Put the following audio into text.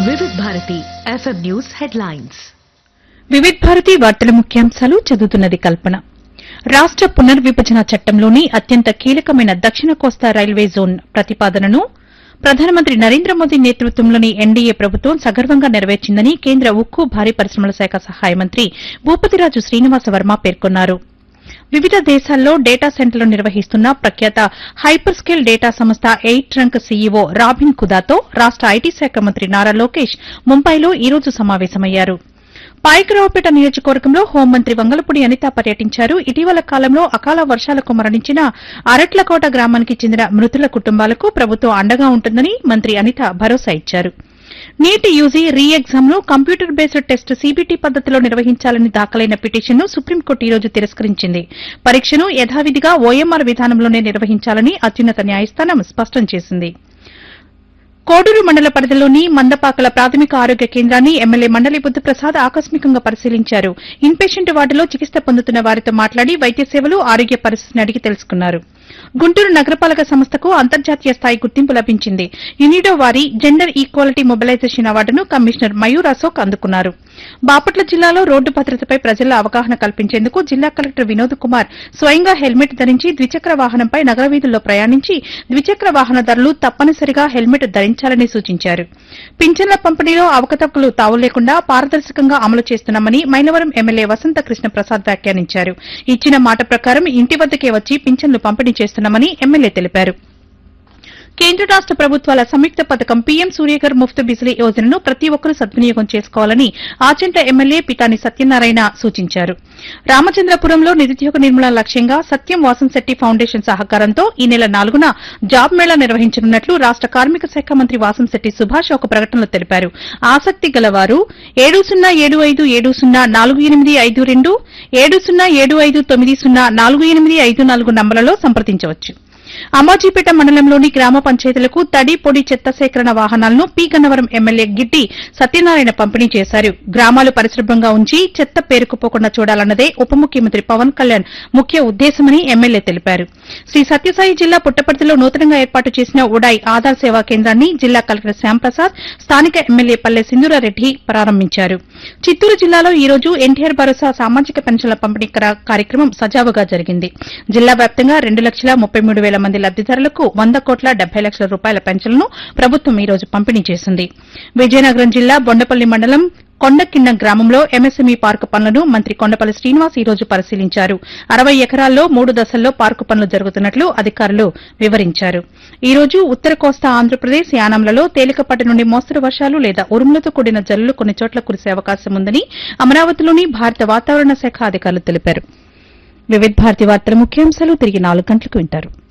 వివిధ Bharati FM news headlines Vividh Bharati వార్తల ముఖ్యాంశాలు చదువుతున్నది కల్పన రాష్ట పునర్విభజన చట్టంలోని అత్యంత కీలకమైన దక్షిణ కోస్తా రైల్వే జోన్ ప్రతిపాదనను ప్రధానమంత్రి నరేంద్ర మోదీ నేతృత్వంలోని ఎన్డీఏ ప్రభుత్వం సగర్వంగా నెరవేర్చిందని కేంద్ర ఉక్కు భారీ పరిశ్రమల శాఖ సహాయ మంత్రి భూపతిరాజు శ్రీనివాస వర్మ పేర్కొన్నారు వివిధ దేశాల్లో డేటా సెంటర్లు నిర్వహిస్తున్న ప్రఖ్యాత హైపర్ స్కేల్ డేటా సంస్థ ఎయిట్ ట్రంక్ సీఈఓ రాబిన్ కుదాతో రాష్ట ఐటీ శాఖ మంత్రి నారా లోకేష్ ముంబైలో ఈ రోజు సమావేశమయ్యారు పాయకరావుపేట నియోజకవర్గంలో హోంమంత్రి వంగలపూడి అనిత పర్యటించారు ఇటీవల కాలంలో అకాల వర్షాలకు మరణించిన అరట్లకోట గ్రామానికి చెందిన మృతుల కుటుంబాలకు ప్రభుత్వం అండగా ఉంటుందని మంత్రి అనిత భరోసా ఇచ్చారు నీట్ యూజీ రీ ఎగ్జామ్ ను కంప్యూటర్ బేస్డ్ టెస్ట్ సీబీటీ పద్దతిలో నిర్వహించాలని దాఖలైన పిటిషన్ను సుప్రీంకోర్టు ఈ రోజు తిరస్కరించింది పరీక్షను యథావిధిగా ఓఎంఆర్ విధానంలోనే నిర్వహించాలని అత్యున్నత న్యాయస్థానం స్పష్టం చేసింది కోడూరు మండల పరిధిలోని మందపాకల ప్రాథమిక ఆరోగ్య కేంద్రాన్ని ఎమ్మెల్యే మండలి బుద్ధప్రసాద్ ఆకస్మికంగా పరిశీలించారు ఇన్పేషెంట్ వార్డులో చికిత్స పొందుతున్న వారితో మాట్లాడి వైద్య సేవలు ఆరోగ్య పరిస్థితిని అడిగి తెలుసుకున్నారు గుంటూరు నగరపాలక సంస్థకు అంతర్జాతీయ స్థాయి గుర్తింపు లభించింది యునిడో వారి జెండర్ ఈక్వాలిటీ మొబిలైజేషన్ అవార్డును కమిషనర్ మయూర్ అశోక్ అందుకున్నారు బాపట్ల జిల్లాలో రోడ్డు భద్రతపై ప్రజల్లో అవగాహన కల్పించేందుకు జిల్లా కలెక్టర్ వినోద్ కుమార్ స్వయంగా హెల్మెట్ ధరించి ద్విచక్ర వాహనంపై నగర వీధుల్లో ప్రయాణించి ద్విచక్ర వాహనదారులు తప్పనిసరిగా హెల్మెట్ ధరించాలని సూచించారు పింఛన్ల పంపిణీలో అవకతవకలు తావు లేకుండా పారదర్శకంగా అమలు చేస్తున్నామని మైలవరం ఎమ్మెల్యే వసంత కృష్ణ ప్రసాద్ వ్యాఖ్యానించారు ఇచ్చిన మాట ప్రకారం ఇంటి వద్దకే వచ్చి పింఛన్లు పంపిణీ చేస్తున్నామని ఎమ్మెల్యే తెలిపారు కేంద్ర రాష్ట ప్రభుత్వాల సంయుక్త పథకం పీఎం సూర్యగర్ ముఫ్త్ బిజిలీ యోజనను ప్రతి ఒక్కరూ సద్వినియోగం చేసుకోవాలని ఆచంట ఎమ్మెల్యే పితాని సత్యనారాయణ సూచించారు రామచంద్రపురంలో నిరుద్యోగ నిర్మూలన లక్ష్యంగా సత్యం వాసంశెట్టి ఫౌండేషన్ సహకారంతో ఈ నెల నాలుగున జాబ్ మేళా నిర్వహించనున్నట్లు రాష్ట కార్మిక శాఖ మంత్రి వాసంశెట్టి సుభాష్ ఒక ప్రకటనలో తెలిపారు ఆసక్తి గలవారు ఏడు సున్నా ఏడు ఐదు ఏడు సున్నా నాలుగు ఎనిమిది ఐదు రెండు ఏడు సున్నా ఏడు ఐదు తొమ్మిది సున్నా నాలుగు ఎనిమిది ఐదు నాలుగు నంబర్లలో సంప్రదించవచ్చు అమాజీపేట మండలంలోని గ్రామ పంచాయతీలకు తడి పొడి చెత్త సేకరణ వాహనాలను పి గన్నవరం ఎమ్మెల్యే గిడ్డి సత్యనారాయణ పంపిణీ చేశారు గ్రామాలు పరిశుభ్రంగా ఉంచి చెత్త పేరుకుపోకుండా చూడాలన్నదే ఉప ముఖ్యమంత్రి పవన్ కళ్యాణ్ ముఖ్య ఉద్దేశమని ఎమ్మెల్యే తెలిపారు శ్రీ సత్యసాయి జిల్లా పుట్టపర్తిలో నూతనంగా ఏర్పాటు చేసిన ఉడాయ్ ఆధార్ సేవా కేంద్రాన్ని జిల్లా కలెక్టర్ శ్యాంప్రసాద్ స్థానిక ఎమ్మెల్యే పల్లె సింధూరారెడ్డి ప్రారంభించారు చిత్తూరు జిల్లాలో ఈ రోజు ఎన్టీఆర్ భరోసా సామాజిక పెన్షన్ల పంపిణీ కర- కార్యక్రమం సజావుగా జరిగింది జిల్లా వ్యాప్తంగా రెండు లక్షల ముప్పై మూడు వేల మంది లబ్దిదారులకు వంద కోట్ల డెబ్బై లక్షల రూపాయల పెన్షన్లను ప్రభుత్వం ఈ రోజు పంపిణీ చేసింది విజయనగరం జిల్లా బొండపల్లి మండలం కొండకిండం గ్రామంలో ఎంఎస్ఎంఈ పార్కు పనులను మంత్రి కొండపల్లి శ్రీనివాస్ ఈ రోజు పరిశీలించారు అరవై ఎకరాల్లో మూడు దశల్లో పార్కు పనులు జరుగుతున్నట్లు అధికారులు వివరించారు ఈ రోజు ఉత్తర కోస్తా ఆంధ్రప్రదేశ్ యానాంలలో తేలికపాటి నుండి మోస్తరు వర్షాలు లేదా ఉరుములతో కూడిన జల్లులు కొన్ని చోట్ల కురిసే అవకాశం ఉందని అమరావతిలోని భారత వాతావరణ శాఖ అధికారులు తెలిపారు వివిధ భారతి వార్తల ముఖ్యాంశాలు తిరిగి నాలుగు గంటలకు వింటారు